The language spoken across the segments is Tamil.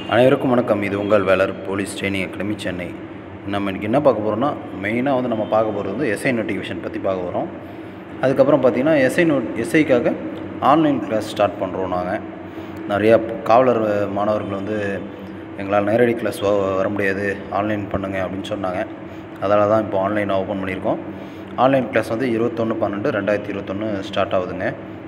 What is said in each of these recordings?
அனைவருக்கும் வணக்கம் இது உங்கள் Velar police training academy Chennai நம்ம இன்றைக்கி என்ன பார்க்க போகிறோம்னா மெயினாக வந்து நம்ம பார்க்க போகிறது வந்து எஸ்ஐ நோட்டிஃபிகேஷன் பற்றி பார்க்க போகிறோம் அதுக்கப்புறம் பார்த்திங்கன்னா எஸ்ஐ நோட் எஸ்ஐக்காக ஆன்லைன் கிளாஸ் ஸ்டார்ட் பண்ணுறோம் நாங்கள் நிறையா காவலர் மாணவர்கள் வந்து எங்களால் நேரடி கிளாஸ் வர முடியாது ஆன்லைன் பண்ணுங்க அப்படின்னு சொன்னாங்க அதனால தான் இப்போ ஆன்லைன் ஓப்பன் பண்ணியிருக்கோம் ஆன்லைன் கிளாஸ் வந்து இருபத்தொன்று பன்னெண்டு ரெண்டாயிரத்தி இருபத்தொன்று ஸ்டார்ட் ஆகுதுங்க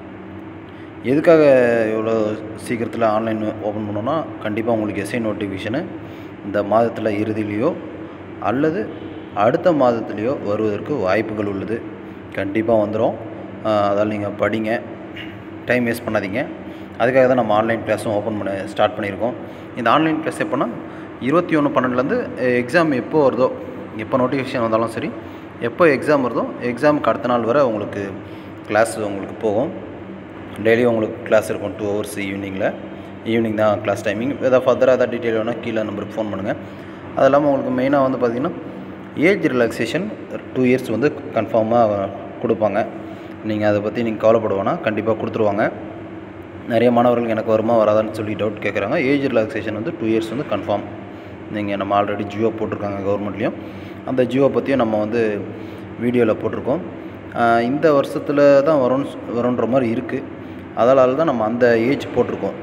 எதுக்காக இவ்வளோ சீக்கிரத்தில் ஆன்லைன் ஓப்பன் பண்ணோன்னா கண்டிப்பாக உங்களுக்கு எஸ்ஐ நோட்டிஃபிகேஷனு இந்த மாதத்தில் இறுதியிலையோ அல்லது அடுத்த மாதத்துலேயோ வருவதற்கு வாய்ப்புகள் உள்ளது கண்டிப்பாக வந்துடும் அதால் நீங்கள் படிங்க டைம் வேஸ்ட் பண்ணாதீங்க அதுக்காக தான் நம்ம ஆன்லைன் கிளாஸும் ஓப்பன் பண்ண ஸ்டார்ட் பண்ணியிருக்கோம் இந்த ஆன்லைன் கிளாஸ் எப்போனா இருபத்தி ஒன்று பன்னெண்டுலேருந்து எக்ஸாம் எப்போ வருதோ எப்போ நோட்டிஃபிகேஷன் வந்தாலும் சரி எப்போ எக்ஸாம் வருதோ எக்ஸாமுக்கு அடுத்த நாள் வரை உங்களுக்கு கிளாஸ் உங்களுக்கு போகும் டெய்லி உங்களுக்கு கிளாஸ் இருக்கும் டூ ஹவர்ஸ் ஈவினிங்கில் ஈவினிங் தான் கிளாஸ் டைமிங் ஏதாவது ஃபர்தராக ஏதாவது டீட்டெயில் வேணால் கீழே நம்பருக்கு ஃபோன் பண்ணுங்கள் அது இல்லாமல் உங்களுக்கு மெயினாக வந்து பார்த்திங்கன்னா ஏஜ் ரிலாக்ஸேஷன் டூ இயர்ஸ் வந்து கன்ஃபார்மாக கொடுப்பாங்க நீங்கள் அதை பற்றி நீங்கள் கவலைப்பட வேணாம் கண்டிப்பாக கொடுத்துருவாங்க நிறைய மாணவர்கள் எனக்கு வருமா வராதான்னு சொல்லி டவுட் கேட்குறாங்க ஏஜ் ரிலாக்ஸேஷன் வந்து டூ இயர்ஸ் வந்து கன்ஃபார்ம் நீங்கள் நம்ம ஆல்ரெடி ஜியோ போட்டிருக்காங்க கவர்மெண்ட்லேயும் அந்த ஜியோ பற்றியும் நம்ம வந்து வீடியோவில் போட்டிருக்கோம் இந்த வருஷத்தில் தான் வரும்னு வரும்ன்ற மாதிரி இருக்குது அதனால தான் நம்ம அந்த ஏஜ் போட்டிருக்கோம்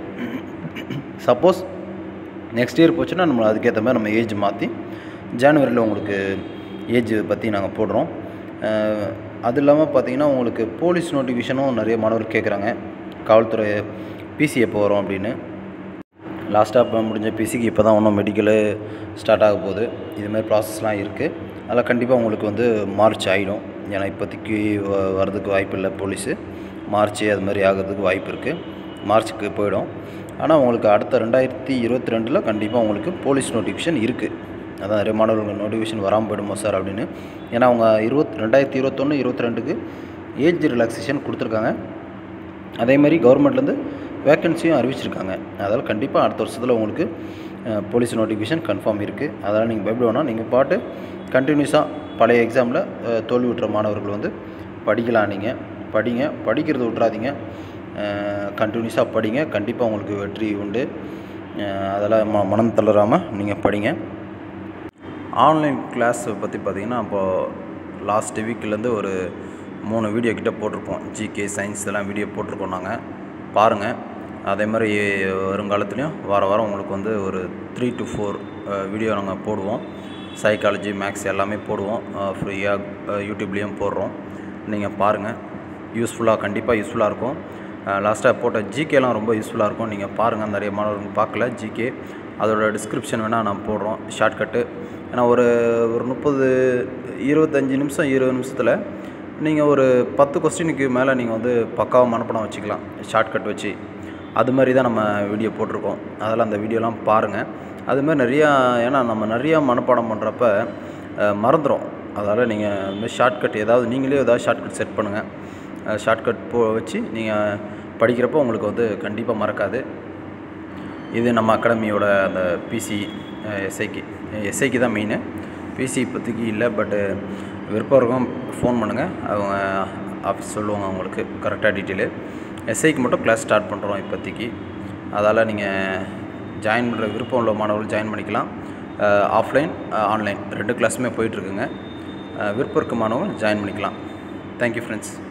சப்போஸ் நெக்ஸ்ட் இயர் போச்சுன்னா நம்ம அதுக்கேற்ற மாதிரி நம்ம ஏஜ் மாற்றி ஜனவரியில் உங்களுக்கு ஏஜ் பற்றி நாங்கள் போடுறோம் அது இல்லாமல் பார்த்தீங்கன்னா உங்களுக்கு போலீஸ் நோட்டிஃபிகேஷனும் நிறைய மாணவர்கள் கேட்குறாங்க காவல்துறை பிசி எப்போ வரும் அப்படின்னு லாஸ்ட்டாக இப்போ முடிஞ்ச பிசிக்கு இப்போ தான் ஒன்றும் மெடிக்கலு ஸ்டார்ட் ஆக போகுது இதுமாதிரி ப்ராசஸ்லாம் இருக்குது அதில் கண்டிப்பாக உங்களுக்கு வந்து மார்ச் ஆகிடும் ஏன்னா இப்போதைக்கு வர்றதுக்கு வாய்ப்பு இல்லை போலீஸு மார்ச் அது மாதிரி ஆகிறதுக்கு வாய்ப்பு இருக்குது மார்ச்சுக்கு போயிடும் ஆனால் உங்களுக்கு அடுத்த ரெண்டாயிரத்தி இருபத்தி ரெண்டில் கண்டிப்பாக உங்களுக்கு போலீஸ் நோட்டிஃபிகேஷன் இருக்குது அதான் நிறைய மாணவர்கள் நோட்டிஃபிகேஷன் வராமல் போயிடுமோ சார் அப்படின்னு ஏன்னா அவங்க இருபத் ரெண்டாயிரத்தி இருபத்தொன்று இருபத்தி ரெண்டுக்கு ஏஜ் ரிலாக்ஸேஷன் கொடுத்துருக்காங்க அதே மாதிரி கவர்மெண்ட்லேருந்து வேக்கன்சியும் அறிவிச்சிருக்காங்க அதனால் கண்டிப்பாக அடுத்த வருஷத்தில் உங்களுக்கு போலீஸ் நோட்டிஃபிகேஷன் கன்ஃபார்ம் இருக்குது அதனால் நீங்கள் பயப்பட வேணாம் நீங்கள் பாட்டு கண்டினியூஸாக பழைய எக்ஸாமில் தோல்வி விட்டுற மாணவர்கள் வந்து படிக்கலாம் நீங்கள் படிங்க படிக்கிறது விட்றாதீங்க கண்டினியூஸாக படிங்க கண்டிப்பாக உங்களுக்கு வெற்றி உண்டு அதெல்லாம் ம மனம் தளராமல் நீங்கள் படிங்க ஆன்லைன் கிளாஸ் பற்றி பார்த்திங்கன்னா இப்போது லாஸ்ட் வீக்லேருந்து ஒரு மூணு வீடியோ கிட்டே போட்டிருப்போம் ஜிகே சயின்ஸ் எல்லாம் வீடியோ போட்டிருக்கோம் நாங்கள் பாருங்கள் அதே மாதிரி வருங்காலத்துலேயும் வார வாரம் உங்களுக்கு வந்து ஒரு த்ரீ டு ஃபோர் வீடியோ நாங்கள் போடுவோம் சைக்காலஜி மேக்ஸ் எல்லாமே போடுவோம் ஃப்ரீயாக யூடியூப்லேயும் போடுறோம் நீங்கள் பாருங்கள் யூஸ்ஃபுல்லாக கண்டிப்பாக யூஸ்ஃபுல்லாக இருக்கும் லாஸ்ட்டாக போட்ட ஜிகேலாம் ரொம்ப யூஸ்ஃபுல்லாக இருக்கும் நீங்கள் பாருங்கள் நிறைய மாணவர்கள் பார்க்கல ஜிகே அதோட டிஸ்கிரிப்ஷன் வேணால் நான் போடுறோம் ஷார்ட்கட்டு ஏன்னா ஒரு ஒரு முப்பது இருபத்தஞ்சி நிமிஷம் இருபது நிமிஷத்தில் நீங்கள் ஒரு பத்து கொஸ்டினுக்கு மேலே நீங்கள் வந்து பக்காவாக மனப்படம் வச்சுக்கலாம் ஷார்ட்கட் வச்சு அது மாதிரி தான் நம்ம வீடியோ போட்டிருக்கோம் அதெல்லாம் அந்த வீடியோலாம் பாருங்கள் அது மாதிரி நிறையா ஏன்னா நம்ம நிறையா மனப்பாடம் பண்ணுறப்ப மறந்துடும் அதால் நீங்கள் இதுமாதிரி ஷார்ட்கட் ஏதாவது நீங்களே ஏதாவது ஷார்ட்கட் செட் பண்ணுங்கள் ஷார்ட்கட் போ வச்சு நீங்கள் படிக்கிறப்போ உங்களுக்கு வந்து கண்டிப்பாக மறக்காது இது நம்ம அகாடமியோட அந்த பிசி எஸ்ஐக்கு எஸ்ஐக்கு தான் மெயின் பிசி இப்போதைக்கு இல்லை பட்டு விருப்பம் இருக்கும் ஃபோன் பண்ணுங்கள் அவங்க ஆஃபீஸ் சொல்லுவாங்க அவங்களுக்கு கரெக்டாக டீட்டெயிலு எஸ்ஐக்கு மட்டும் கிளாஸ் ஸ்டார்ட் பண்ணுறோம் இப்போதைக்கு அதால் நீங்கள் ஜாயின் பண்ணுற விருப்பம் உள்ள மாணவர்கள் ஜாயின் பண்ணிக்கலாம் ஆஃப்லைன் ஆன்லைன் ரெண்டு கிளாஸுமே போயிட்டுருக்குங்க விருப்பம் இருக்க மாணவர்கள் ஜாயின் பண்ணிக்கலாம் தேங்க்யூ ஃப்ரெண்ட்ஸ்